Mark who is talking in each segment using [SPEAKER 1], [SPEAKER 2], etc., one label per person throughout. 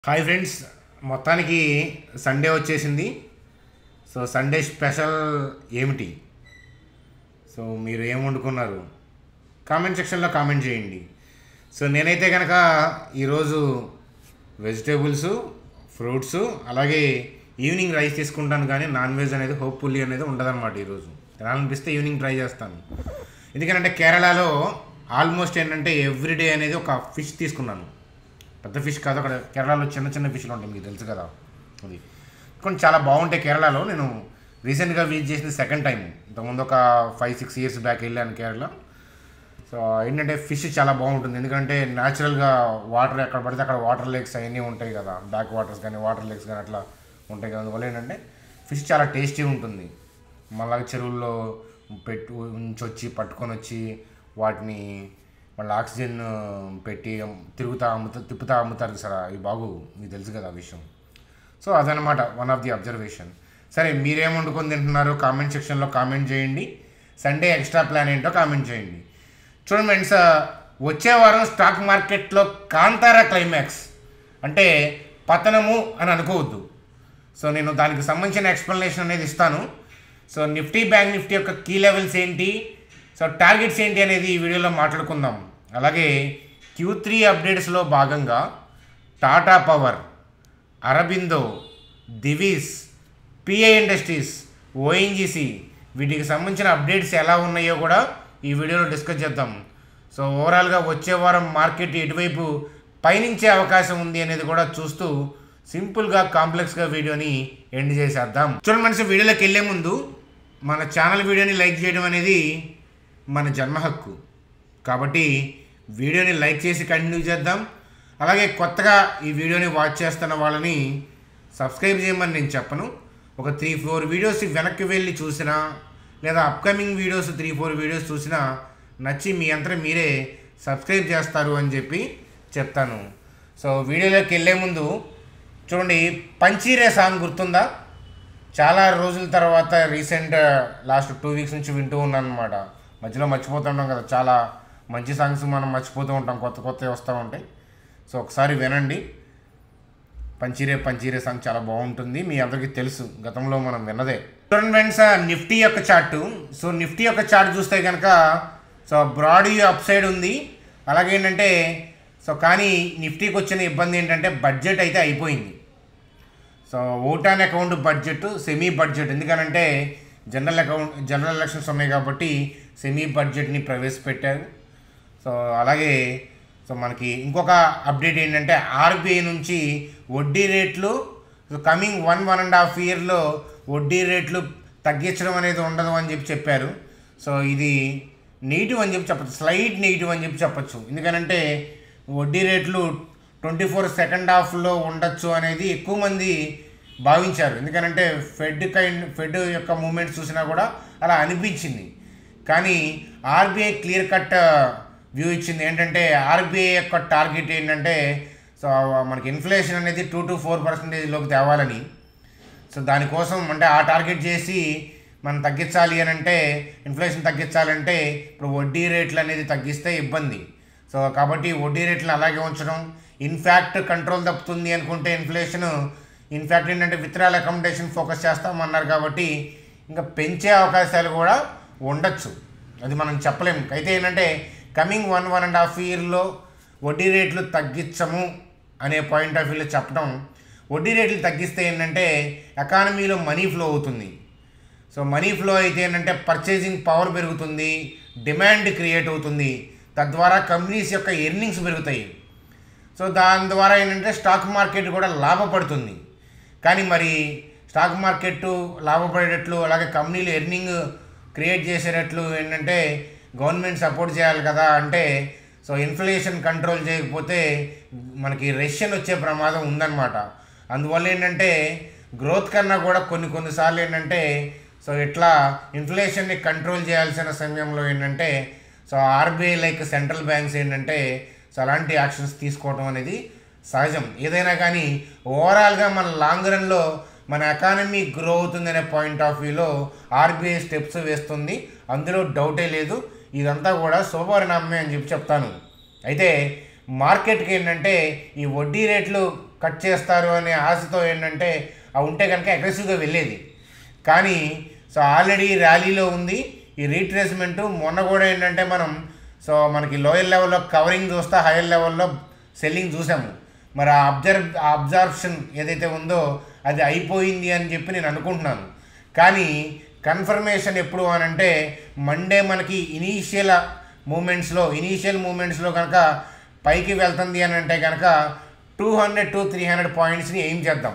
[SPEAKER 1] hi friends మొత్తానికి Sunday వచ్చేసింది so Sunday special ఏమిటి సో మీరు ఏం వండుకున్నారు కామెంట్ సెక్షన్లో కామెంట్ చేయండి సో నేనైతే కనుక ఈరోజు వెజిటేబుల్స్ ఫ్రూట్స్ అలాగే ఈవినింగ్ రైస్ తీసుకుంటాను కానీ నాన్ వెజ్ అనేది హోప్ఫుల్లీ అనేది ఉండదన్నమాట ఈరోజు తినాలనిపిస్తే ఈవినింగ్ ట్రై చేస్తాను ఎందుకంటే కేరళలో ఆల్మోస్ట్ ఏంటంటే ఎవ్రీడే అనేది ఒక ఫిష్ తీసుకున్నాను పెద్ద ఫిష్ కాదు అక్కడ కేరళలో చిన్న చిన్న ఫిష్లు ఉంటాయి మీకు తెలుసు కదా అది కొన్ని చాలా బాగుంటాయి కేరళలో నేను రీసెంట్గా విజిట్ చేసింది సెకండ్ టైం ఇంతకుముందు ఒక ఫైవ్ సిక్స్ ఇయర్స్ బ్యాక్ వెళ్ళాను కేరళ సో ఏంటంటే ఫిష్ చాలా బాగుంటుంది ఎందుకంటే న్యాచురల్గా వాటర్ ఎక్కడ పడితే అక్కడ వాటర్ లేక్స్ అవన్నీ ఉంటాయి కదా బ్యాక్ వాటర్స్ కానీ వాటర్ లేక్స్ కానీ అట్లా ఉంటాయి కదా అందువల్ల ఏంటంటే ఫిష్ చాలా టేస్టీ ఉంటుంది మళ్ళా చెరువుల్లో పెట్టు ఉంచి వచ్చి పట్టుకొని వచ్చి వాటిని మళ్ళీ ఆక్సిజన్ పెట్టి తిరుగుతా అమ్ముతా తిప్పుతా అమ్ముతారు సార్ ఇవి బాగు మీకు తెలుసు కదా ఆ విషయం సో అదనమాట వన్ ఆఫ్ ది అబ్జర్వేషన్ సరే మీరేం వండుకొని తింటున్నారో కామెంట్ సెక్షన్లో కామెంట్ చేయండి సండే ఎక్స్ట్రా ప్లాన్ ఏంటో కామెంట్ చేయండి చూడండి ఫ్రెండ్స్ వచ్చే వారం స్టాక్ మార్కెట్లో కాంతారా క్లైమాక్స్ అంటే పతనము అని అనుకోవద్దు సో నేను దానికి సంబంధించిన ఎక్స్ప్లెనేషన్ అనేది ఇస్తాను సో నిఫ్టీ బ్యాంక్ నిఫ్టీ యొక్క కీ లెవెల్స్ ఏంటి సో టార్గెట్స్ ఏంటి అనేది ఈ వీడియోలో మాట్లాడుకుందాం అలాగే క్యూ త్రీ అప్డేట్స్లో భాగంగా Tata power Aurobindo Divi's PI industries ONGC వీటికి సంబంధించిన అప్డేట్స్ ఎలా ఉన్నాయో కూడా ఈ వీడియోలో డిస్కస్ చేద్దాం సో ఓవరాల్గా వచ్చే వారం మార్కెట్ ఎటువైపు పయనించే అవకాశం ఉంది అనేది కూడా చూస్తూ సింపుల్గా కాంప్లెక్స్గా వీడియోని ఎండ్ చేసేద్దాం చూడండి మనిషి వీడియోలోకి వెళ్ళే ముందు మన ఛానల్ వీడియోని లైక్ చేయడం అనేది మన జన్మ హక్కు కాబట్టి వీడియోని లైక్ చేసి కంటిన్యూ చేద్దాం అలాగే కొత్తగా ఈ వీడియోని వాచ్ చేస్తున్న వాళ్ళని సబ్స్క్రైబ్ చేయమని నేను చెప్పను ఒక త్రీ ఫోర్ వీడియోస్ వెనక్కి వెళ్ళి చూసినా లేదా upcoming videos three four videos చూసినా నచ్చి మీ అంతా మీరే సబ్స్క్రైబ్ చేస్తారు అని చెప్పి చెప్తాను సో వీడియోలోకి వెళ్ళే ముందు చూడండి పంచీరే సాంగ్ గుర్తుందా చాలా రోజుల తర్వాత రీసెంట్ లాస్ట్ టూ వీక్స్ నుంచి వింటూ ఉన్నాను అనమాట మధ్యలో మర్చిపోతుంటాం కదా చాలా మంచి సాంగ్స్ మనం మర్చిపోతూ ఉంటాం కొత్త కొత్తవి వస్తూ ఉంటాయి సో ఒకసారి వినండి పంచీరే పంచీరే సాంగ్ చాలా బాగుంటుంది మీ అందరికీ తెలుసు గతంలో మనం విన్నదే చూడండి ఫ్రెండ్స్ నిఫ్టీ యొక్క చార్టు సో నిఫ్టీ యొక్క చార్ట్ చూస్తే కనుక సో బ్రాడ్ అప్ సైడ్ ఉంది అలాగే ఏంటంటే సో కానీ నిఫ్టీకి వచ్చిన ఇబ్బంది ఏంటంటే బడ్జెట్ అయితే అయిపోయింది so vote on account budget semi budget ఎందుకనంటే జనరల్ అకౌంట్ జనరల్ ఎలక్షన్స్ ఉన్నాయి కాబట్టి సెమీ బడ్జెట్ని ప్రవేశపెట్టారు సో అలాగే సో మనకి ఇంకొక అప్డేట్ ఏంటంటే ఆర్బీఐ నుంచి వడ్డీ రేట్లు so coming one one and half ఇయర్లో వడ్డీ రేట్లు తగ్గించడం అనేది ఉండదు అని చెప్పి చెప్పారు సో ఇది నెగిటివ్ అని చెప్పి చెప్పచ్చు స్లైట్ నెగిటివ్ అని చెప్పి చెప్పచ్చు ఎందుకనంటే వడ్డీ రేట్లు ట్వంటీ ఫోర్ సెకండ్ హాఫ్లో ఉండొచ్చు అనేది ఎక్కువ మంది భావించారు ఎందుకనంటే ఫెడ్ కైండ్ ఫెడ్ యొక్క మూమెంట్స్ చూసినా కూడా అలా అనిపించింది కానీ ఆర్బీఐ క్లియర్ కట్ వ్యూ ఇచ్చింది ఏంటంటే ఆర్బీఐ యొక్క టార్గెట్ ఏంటంటే సో మనకి ఇన్ఫ్లేషన్ అనేది టూ టు ఫోర్ పర్సెంటేజ్లోకి తేవాలని సో దానికోసం అంటే ఆ టార్గెట్ చేసి మనం తగ్గించాలి అని అంటే ఇన్ఫ్లేషన్ తగ్గించాలంటే ఇప్పుడు వడ్డీ రేట్లు అనేది తగ్గిస్తే ఇబ్బంది సో కాబట్టి వడ్డీ రేట్లు అలాగే ఉంచడం ఇన్ఫ్యాక్ట్ కంట్రోల్ తప్పుతుంది అనుకుంటే ఇన్ఫ్లేషన్ ఇన్ఫ్యాక్ట్ ఏంటంటే విత్డ్రాల్ అకామిడేషన్ ఫోకస్ చేస్తామన్నారు కాబట్టి ఇంకా పెంచే అవకాశాలు కూడా ఉండొచ్చు అది మనం చెప్పలేము అయితే ఏంటంటే coming one one and half ఇయర్లో వడ్డీ రేట్లు తగ్గించము అనే పాయింట్ ఆఫ్ వ్యూలో చెప్పడం వడ్డీ రేట్లు తగ్గిస్తే ఏంటంటే ఎకానమీలో మనీ ఫ్లో అవుతుంది సో మనీ ఫ్లో అయితే ఏంటంటే పర్చేసింగ్ పవర్ పెరుగుతుంది డిమాండ్ క్రియేట్ అవుతుంది తద్వారా కంపెనీస్ యొక్క ఎర్నింగ్స్ పెరుగుతాయి సో దాని ద్వారా ఏంటంటే స్టాక్ మార్కెట్ కూడా లాభపడుతుంది కానీ మరి స్టాక్ మార్కెట్ లాభపడేటట్లు అలాగే కంపెనీలు ఎర్నింగ్ క్రియేట్ చేసేటట్లు ఏంటంటే గవర్నమెంట్ సపోర్ట్ చేయాలి కదా అంటే సో ఇన్ఫ్లేషన్ కంట్రోల్ చేయకపోతే మనకి రెషన్ వచ్చే ప్రమాదం ఉందన్నమాట అందువల్ల ఏంటంటే గ్రోత్ కన్నా కూడా కొన్ని కొన్నిసార్లు ఏంటంటే సో ఇట్లా ఇన్ఫ్లేషన్ని కంట్రోల్ చేయాల్సిన సమయంలో ఏంటంటే so RBI like central banks ఏంటంటే సో అలాంటి యాక్షన్స్ తీసుకోవడం అనేది సహజం ఏదైనా కానీ ఓవరాల్గా మన లాంగ్ రన్లో మన ఎకానమీ గ్రో అవుతుందనే పాయింట్ ఆఫ్ వ్యూలో ఆర్బీఐ స్టెప్స్ వేస్తుంది అందులో డౌటే లేదు ఇదంతా కూడా శుభపరిణామమే అని చెప్పి చెప్తాను అయితే మార్కెట్కి ఏంటంటే ఈ వడ్డీ రేట్లు కట్ చేస్తారు అనే ఆశతో ఏంటంటే అవి ఉంటే కనుక అగ్రెసివ్గా వెళ్ళేది కానీ సో ఆల్రెడీ ర్యాలీలో ఉంది ఈ రీట్రేస్మెంట్ మొన్న కూడా ఏంటంటే మనం సో మనకి లోయర్ లెవెల్లో కవరింగ్ చూస్తే హైయర్ లెవెల్లో సెల్లింగ్ చూసాము మరి ఆ అబ్జర్వ్ ఆ అబ్జర్ప్షన్ ఏదైతే ఉందో అది అయిపోయింది అని చెప్పి నేను అనుకుంటున్నాను కానీ కన్ఫర్మేషన్ ఎప్పుడు అని అంటే మండే మనకి ఇనీషియల్ మూమెంట్స్లో ఇనీషియల్ మూమెంట్స్లో కనుక పైకి వెళ్తుంది అని అంటే కనుక two hundred to three hundred పాయింట్స్ని ఏం చేద్దాం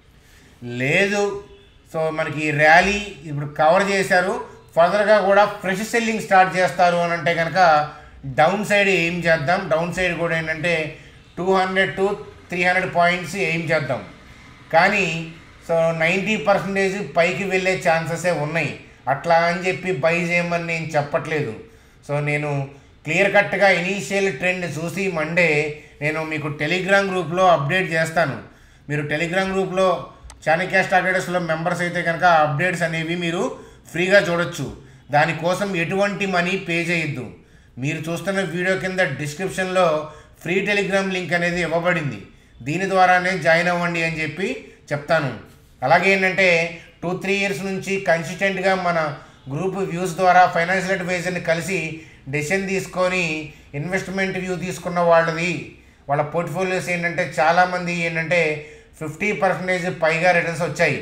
[SPEAKER 1] లేదు సో మనకి ర్యాలీ ఇప్పుడు కవర్ చేశారు ఫర్దర్గా కూడా ఫ్రెష్ సెల్లింగ్ స్టార్ట్ చేస్తారు అని అంటే కనుక డౌన్ సైడ్ ఏం చేద్దాం డౌన్ సైడ్ కూడా ఏంటంటే two hundred to three hundred points ఏం చేద్దాం కానీ సో నైంటీ పర్సెంటేజ్ పైకి వెళ్ళే ఛాన్సెసే ఉన్నాయి అట్లా అని చెప్పి బై చేయమని నేను చెప్పట్లేదు సో నేను క్లియర్ కట్గా ఇనీషియల్ ట్రెండ్ చూసి మండే నేను మీకు టెలిగ్రామ్ గ్రూప్లో అప్డేట్ చేస్తాను మీరు టెలిగ్రామ్ గ్రూప్లో చాణక్య స్టాక్ ట్రేడర్స్లో మెంబర్స్ అయితే కనుక అప్డేట్స్ అనేవి మీరు ఫ్రీగా చూడొచ్చు దానికోసం ఎటువంటి మనీ పే చేయొద్దు మీరు చూస్తున్న వీడియో కింద డిస్క్రిప్షన్లో ఫ్రీ టెలిగ్రామ్ లింక్ అనేది ఇవ్వబడింది దీని ద్వారానే జాయిన్ అవ్వండి అని చెప్పి చెప్తాను అలాగే ఏంటంటే టూ త్రీ ఇయర్స్ నుంచి కన్సిస్టెంట్గా మన గ్రూప్ వ్యూస్ ద్వారా ఫైనాన్షియల్ అడ్వైజర్ని కలిసి డెసిషన్ తీసుకొని ఇన్వెస్ట్మెంట్ వ్యూ తీసుకున్న వాళ్ళది వాళ్ళ పోర్ట్ఫోలియోస్ ఏంటంటే చాలామంది ఏంటంటే ఫిఫ్టీ పర్సెంటేజ్ పైగా రిటర్న్స్ వచ్చాయి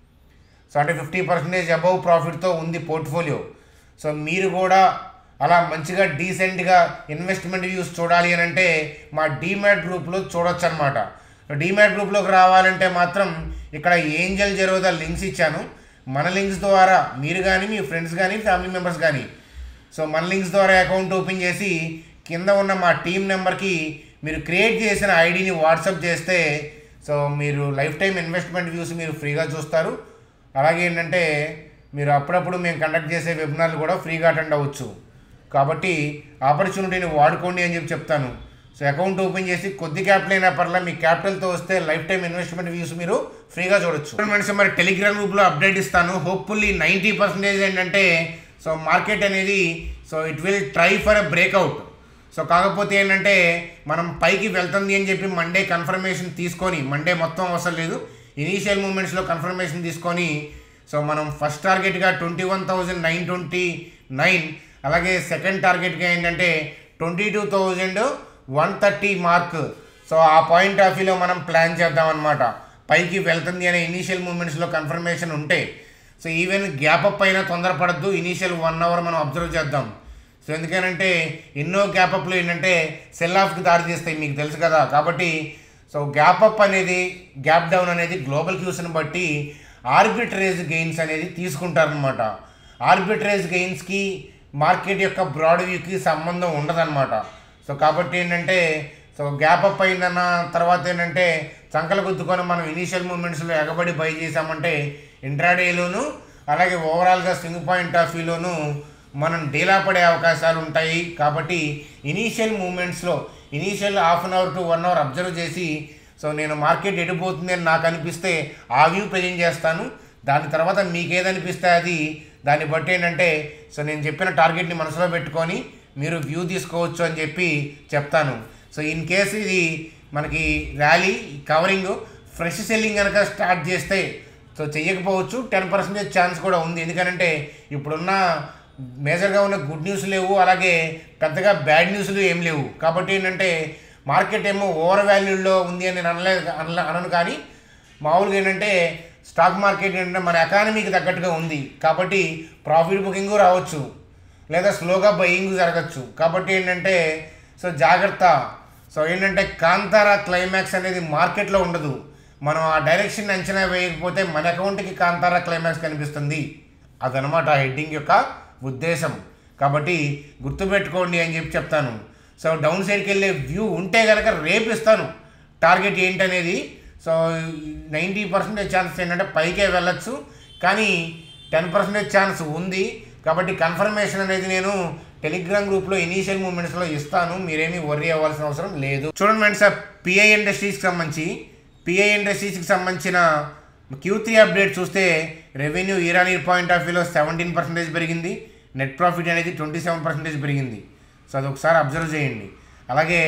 [SPEAKER 1] సో అంటే ఫిఫ్టీ పర్సెంటేజ్ అబవ్ ప్రాఫిట్తో ఉంది పోర్ట్ఫోలియో సో మీరు కూడా అలా మంచిగా డీసెంట్గా ఇన్వెస్ట్మెంట్ వ్యూస్ చూడాలి అని అంటే మా డీమ్యాట్ గ్రూప్లో చూడొచ్చు అనమాట డీమ్యాట్ గ్రూప్లోకి రావాలంటే మాత్రం ఇక్కడ ఏంజల్ జెరోదా లింక్స్ ఇచ్చాను మన లింక్స్ ద్వారా మీరు కానీ మీ ఫ్రెండ్స్ కానీ ఫ్యామిలీ మెంబర్స్ కానీ సో మన లింక్స్ ద్వారా అకౌంట్ ఓపెన్ చేసి కింద ఉన్న మా టీం నెంబర్కి మీరు క్రియేట్ చేసిన ఐడిని వాట్సాప్ చేస్తే సో మీరు లైఫ్ టైం ఇన్వెస్ట్మెంట్ వ్యూస్ మీరు ఫ్రీగా చూస్తారు అలాగే ఏంటంటే మీరు అప్పుడప్పుడు మేము కండక్ట్ చేసే వెబినార్లు కూడా ఫ్రీగా అటెండ్ అవ్వచ్చు కాబట్టి ఆపర్చునిటీని వాడుకోండి అని చెప్పి చెప్తాను సో అకౌంట్ ఓపెన్ చేసి కొద్ది క్యాపిటల్ అయినా పర్లా మీ క్యాపిటల్తో వస్తే లైఫ్ టైం ఇన్వెస్ట్మెంట్ వ్యూస్ మీరు ఫ్రీగా చూడొచ్చు ఫ్రెండ్స్ మరి టెలిగ్రామ్ గ్రూప్లో అప్డేట్ ఇస్తాను హోప్ఫుల్లీ నైంటీ పర్సెంటేజ్ ఏంటంటే సో మార్కెట్ అనేది so it will try for a breakout so కాకపోతే ఏంటంటే మనం పైకి వెళ్తుంది అని చెప్పి మండే కన్ఫర్మేషన్ తీసుకొని మండే మొత్తం అవసరం లేదు ఇనీషియల్ మూమెంట్స్లో కన్ఫర్మేషన్ తీసుకొని సో మనం ఫస్ట్ టార్గెట్గా twenty one thousand nine twenty nine అలాగే సెకండ్ టార్గెట్గా ఏంటంటే twenty two thousand one thirty mark so uh point of వ్యూలో మనం ప్లాన్ చేద్దాం అనమాట పైకి వెళ్తుంది అనే ఇనీషియల్ మూమెంట్స్లో కన్ఫర్మేషన్ ఉంటే సో ఈవెన్ గ్యాప్ అప్ అయినా తొందరపడద్దు ఇనీషియల్ వన్ అవర్ మనం అబ్జర్వ్ చేద్దాం సో ఎందుకనంటే ఎన్నో గ్యాప్ అప్లు ఏంటంటే సెల్ ఆఫ్కి దారి తీస్తాయి మీకు తెలుసు కదా కాబట్టి సో గ్యాప్ అప్ అనేది గ్యాప్ డౌన్ అనేది గ్లోబల్ క్యూస్ని బట్టి ఆర్బిట్రేజ్ గెయిన్స్ అనేది తీసుకుంటారనమాట ఆర్బిట్రేజ్ గెయిన్స్కి మార్కెట్ యొక్క బ్రాడ్ వ్యూకి సంబంధం ఉండదన్నమాట సో కాబట్టి ఏంటంటే సో గ్యాప్ అప్ అయిందన్న తర్వాత ఏంటంటే చంకలు గుద్దుకొని మనం ఇనీషియల్ మూమెంట్స్లో ఎగబడి బై చేసామంటే ఇంట్రాడేలోను అలాగే ఓవరాల్గా స్వింగ్ పాయింట్ ఆఫ్ వ్యూలోను మనం డీలా పడే అవకాశాలు ఉంటాయి కాబట్టి ఇనీషియల్ మూమెంట్స్లో initial half an hour to one hour observe చేసి సో నేను మార్కెట్ ఎడిపోతుంది అని నాకు అనిపిస్తే ఆ వ్యూ ప్రజెంట్ చేస్తాను దాని తర్వాత మీకు ఏదనిపిస్తే అది దాన్ని బట్టి ఏంటంటే సో నేను చెప్పిన టార్గెట్ని మనసులో పెట్టుకొని మీరు వ్యూ తీసుకోవచ్చు అని చెప్పి చెప్తాను సో ఇన్ కేసు ఇది మనకి ర్యాలీ కవరింగ్ ఫ్రెష్ సెల్లింగ్ కనుక స్టార్ట్ చేస్తే సో చెయ్యకపోవచ్చు టెన్ పర్సెంటేజ్ ఛాన్స్ కూడా ఉంది ఎందుకంటే ఇప్పుడున్న మేజర్గా ఉన్న గుడ్ న్యూస్ లేవు అలాగే పెద్దగా బ్యాడ్ న్యూస్లు ఏం లేవు కాబట్టి ఏంటంటే మార్కెట్ ఏమో ఓవర్ వాల్యూలో ఉంది అని నేను అనలేదు అనలే అనను కానీ మామూలుగా ఏంటంటే స్టాక్ మార్కెట్ ఏంటంటే మన ఎకానమీకి తగ్గట్టుగా ఉంది కాబట్టి ప్రాఫిట్ బుకింగ్ రావచ్చు లేదా స్లోగా బయింగ్ జరగచ్చు కాబట్టి ఏంటంటే సో జాగ్రత్త సో ఏంటంటే కాంతారా క్లైమాక్స్ అనేది మార్కెట్లో ఉండదు మనం ఆ డైరెక్షన్ అంచనా వేయకపోతే మన అకౌంట్కి కాంతారా క్లైమాక్స్ కనిపిస్తుంది అదనమాట ఆ హెడ్డింగ్ యొక్క ఉద్దేశం కాబట్టి గుర్తుపెట్టుకోండి అని చెప్పి చెప్తాను సో డౌన్ సైడ్కి వెళ్ళే వ్యూ ఉంటే కనుక రేపు ఇస్తాను టార్గెట్ ఏంటనేది సో నైంటీ పర్సెంటేజ్ ఛాన్స్ ఏంటంటే పైకే వెళ్ళొచ్చు కానీ టెన్ పర్సెంటేజ్ ఛాన్స్ ఉంది కాబట్టి కన్ఫర్మేషన్ అనేది నేను టెలిగ్రామ్ గ్రూప్లో ఇనీషియల్ మూమెంట్స్లో ఇస్తాను మీరేమీ వర్రీ అవ్వాల్సిన అవసరం లేదు చూడండి ఫ్రెండ్స్ సార్ పిఐ ఇండస్ట్రీస్కి సంబంధించి పిఐ ఇండస్ట్రీస్కి సంబంధించిన క్యూ త్రీ అప్డేట్ చూస్తే revenue year year point of వ్యూలో సెవెంటీన్ పర్సెంటేజ్ పెరిగింది నెట్ ప్రాఫిట్ అనేది ట్వంటీ సెవెన్ పర్సెంటేజ్ పెరిగింది సో అది ఒకసారి అబ్జర్వ్ చేయండి అలాగే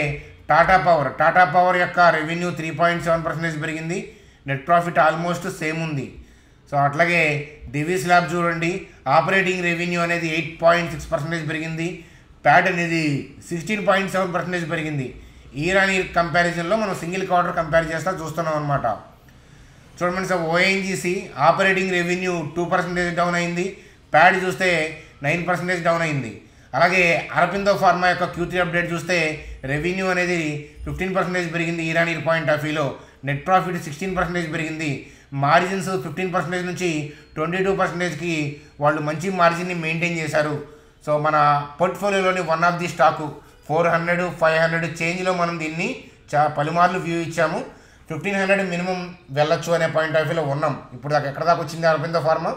[SPEAKER 1] టాటా పవర్ టాటా పవర్ యొక్క revenue three point seven percentage పెరిగింది నెట్ ప్రాఫిట్ ఆల్మోస్ట్ సేమ్ ఉంది సో అట్లాగే డివిస్ ల్యాబ్ చూడండి ఆపరేటింగ్ రెవెన్యూ అనేది ఎయిట్ పాయింట్ సిక్స్ పర్సెంటేజ్ పెరిగింది ప్యాట్ అనేది సిక్స్టీన్ పాయింట్ సెవెన్ పర్సెంటేజ్ పెరిగింది ఈరానీ కంపారిజన్లో మనం సింగిల్ క్వార్టర్ కంపేర్ చేస్తా చూస్తున్నాం అనమాట చూడండి sir ONGC operating revenue two percentage down అయింది ప్యాడ్ చూస్తే నైన్ పర్సెంటేజ్ డౌన్ అయింది అలాగే అరపిందో ఫార్మా యొక్క క్యూ త్రీ అప్డేట్ చూస్తే రెవెన్యూ అనేది ఫిఫ్టీన్ పర్సెంటేజ్ పెరిగింది ఈరానీ పాయింట్ ఆఫ్ వ్యూలో నెట్ ప్రాఫిట్ సిక్స్టీన్ పర్సెంటేజ్ పెరిగింది మార్జిన్స్ ఫిఫ్టీన్ పర్సెంటేజ్ నుంచి ట్వంటీ టూ పర్సెంటేజ్కి వాళ్ళు మంచి మార్జిన్ని మెయింటైన్ చేశారు సో మన పోర్ట్ఫోలియోలోని one of the stock four hundred five hundred చేంజ్లో మనం దీన్ని చా పలుమార్లు వ్యూ ఇచ్చాము ఫిఫ్టీన్ హండ్రెడ్ మినిమం వెళ్ళొచ్చు అనే పాయింట్ ఆఫ్ వ్యూలో ఉన్నాం ఇప్పుడు దాకా ఎక్కడ దాకా వచ్చింది అరవిందో ఫార్మా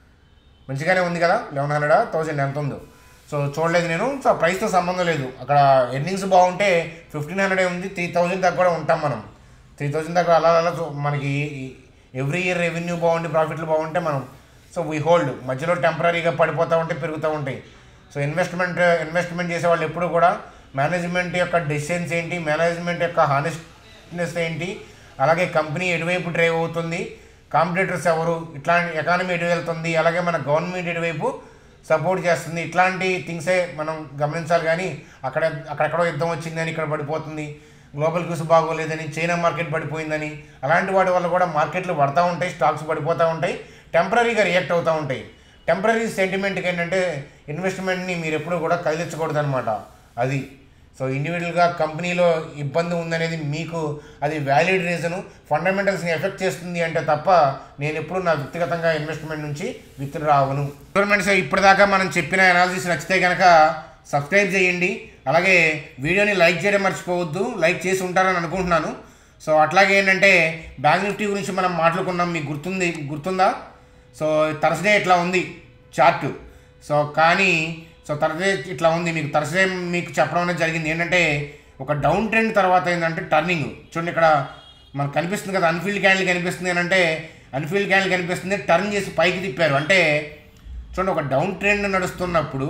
[SPEAKER 1] మంచిగానే ఉంది కదా లెవెన్ హండ్రెడ్ థౌసండ్ ఎంత ఉందో సో చూడలేదు నేను సో ప్రైస్తో సంబంధం లేదు అక్కడ ఎర్నింగ్స్ బాగుంటే ఫిఫ్టీన్ హండ్రెడ్ ఉంది త్రీ థౌజండ్ దాకా కూడా ఉంటాం మనం త్రీ థౌజండ్ దాకా అలా అలా చూ- మనకి ఎవ్రీ ఇయర్ రెవెన్యూ బాగుండి ప్రాఫిట్లు బాగుంటే మనం సో వీ హోల్డ్ మధ్యలో టెంపరీగా పడిపోతూ ఉంటాయి పెరుగుతూ ఉంటాయి సో ఇన్వెస్ట్మెంట్ ఇన్వెస్ట్మెంట్ చేసే వాళ్ళు ఎప్పుడు కూడా మేనేజ్మెంట్ యొక్క డెసిషన్స్ ఏంటి మేనేజ్మెంట్ యొక్క హానెస్ట్నెస్ ఏంటి అలాగే కంపెనీ ఎటువైపు డ్రైవ్ అవుతుంది కాంపిటేటర్స్ ఎవరు ఇట్లాంటి ఎకానమీ ఎటు వెళ్తుంది అలాగే మన గవర్నమెంట్ ఎటువైపు సపోర్ట్ చేస్తుంది ఇట్లాంటి థింగ్సే మనం గమనించాలి కానీ అక్కడ అక్కడెక్కడో యుద్ధం వచ్చిందని ఇక్కడ పడిపోతుంది గ్లోబల్ క్యూస్ బాగోలేదని చైనా మార్కెట్ పడిపోయిందని అలాంటి వాటి వల్ల కూడా మార్కెట్లు పడతా ఉంటాయి స్టాక్స్ పడిపోతూ ఉంటాయి టెంపరీగా రియాక్ట్ అవుతూ ఉంటాయి టెంపరీ సెంటిమెంట్కి ఏంటంటే ఇన్వెస్ట్మెంట్ని మీరు ఎప్పుడు కూడా కదిలించకూడదు అనమాట అది సో ఇండివిజువల్గా కంపెనీలో ఇబ్బంది ఉందనేది మీకు అది వ్యాలిడ్ రీజను ఫండమెంటల్స్ని ఎఫెక్ట్ చేస్తుంది అంటే తప్ప నేను ఎప్పుడు నా వ్యక్తిగతంగా ఇన్వెస్ట్మెంట్ నుంచి విత్డ్రా రావను గవర్నమెంట్స్ ఇప్పటిదాకా మనం చెప్పిన అనాలిసిస్ నచ్చితే కనుక సబ్స్క్రైబ్ చేయండి అలాగే వీడియోని లైక్ చేయడం మర్చిపోవద్దు లైక్ చేసి ఉంటారని అనుకుంటున్నాను సో అట్లాగే ఏంటంటే బ్యాంక్ నిఫ్టీ గురించి మనం మాట్లాడుకున్నాం మీకు గుర్తుంది గుర్తుందా సో థర్స్డే ఇట్లా ఉంది చార్ట్ సో కానీ సో థర్స్డే ఇట్లా ఉంది మీకు థర్స్డే మీకు చెప్పడం అనేది జరిగింది ఏంటంటే ఒక డౌన్ ట్రెండ్ తర్వాత ఏంటంటే టర్నింగ్ చూడండి ఇక్కడ మనకు కనిపిస్తుంది కదా అన్ఫీల్డ్ క్యాండిల్ కనిపిస్తుంది అని అంటే అన్ఫీల్డ్ క్యాండిల్ కనిపిస్తుంది టర్న్ చేసి పైకి తిప్పారు అంటే చూడండి ఒక డౌన్ ట్రెండ్ నడుస్తున్నప్పుడు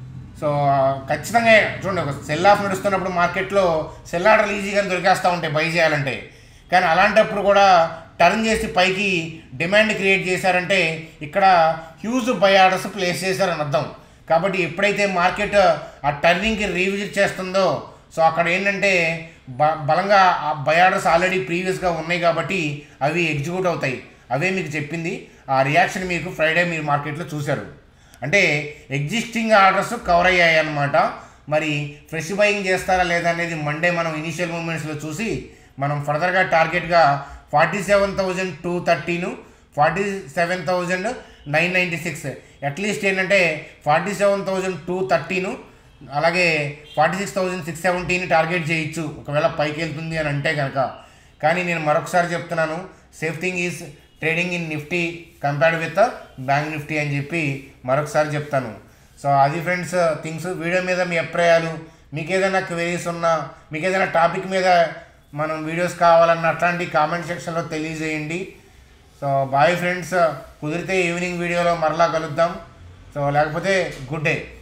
[SPEAKER 1] సో ఖచ్చితంగా చూడండి ఒక సెల్ ఆఫ్ నడుస్తున్నప్పుడు మార్కెట్లో సెల్ ఆర్డర్లు ఈజీగా దొరికేస్తూ ఉంటాయి బై చేయాలంటే కానీ అలాంటప్పుడు కూడా టర్న్ చేసి పైకి డిమాండ్ క్రియేట్ చేశారంటే ఇక్కడ హ్యూజ్ బై ఆర్డర్స్ ప్లేస్ చేశారని అర్థం కాబట్టి ఎప్పుడైతే మార్కెట్ ఆ టర్నింగ్కి రీవిజిట్ చేస్తుందో సో అక్కడ ఏంటంటే బ బలంగా ఆ బై ఆర్డర్స్ ఆల్రెడీ ప్రీవియస్గా ఉన్నాయి కాబట్టి అవి ఎగ్జిక్యూట్ అవుతాయి అవే మీకు చెప్పింది ఆ రియాక్షన్ మీకు ఫ్రైడే మీరు మార్కెట్లో చూశారు అంటే ఎగ్జిస్టింగ్ ఆర్డర్స్ కవర్ అయ్యాయి అన్నమాట మరి ఫ్రెష్ బయింగ్ చేస్తారా లేదా అనేది మండే మనం ఇనిషియల్ మూమెంట్స్లో చూసి మనం ఫర్దర్గా టార్గెట్గా ఫార్టీ సెవెన్ థౌజండ్ టూ థర్టీను forty seven thousand nine ninety six at least ఏంటంటే ఫార్టీ సెవెన్ థౌజండ్ టూ థర్టీను అలాగే ఫార్టీ సిక్స్ థౌజండ్ సిక్స్ సెవెంటీని టార్గెట్ చేయొచ్చు ఒకవేళ పైకి వెళ్తుంది అని అంటే కనుక కానీ నేను మరొకసారి చెప్తున్నాను safe thing is trading in Nifty compared with bank Nifty అని చెప్పి మరొకసారి చెప్తాను సో అది ఫ్రెండ్స్ థింగ్స్ వీడియో మీద మీ అభిప్రాయాలు మీకు ఏదైనా క్వెరీస్ ఉన్నా మీకు ఏదైనా టాపిక్ మీద మనం వీడియోస్ కావాలన్న అట్లాంటి కామెంట్ సెక్షన్లో తెలియజేయండి సో బాయ్ ఫ్రెండ్స్ కుదిరితే ఈవినింగ్ వీడియోలో మరలా కలుద్దాం సో లేకపోతే గుడ్ డే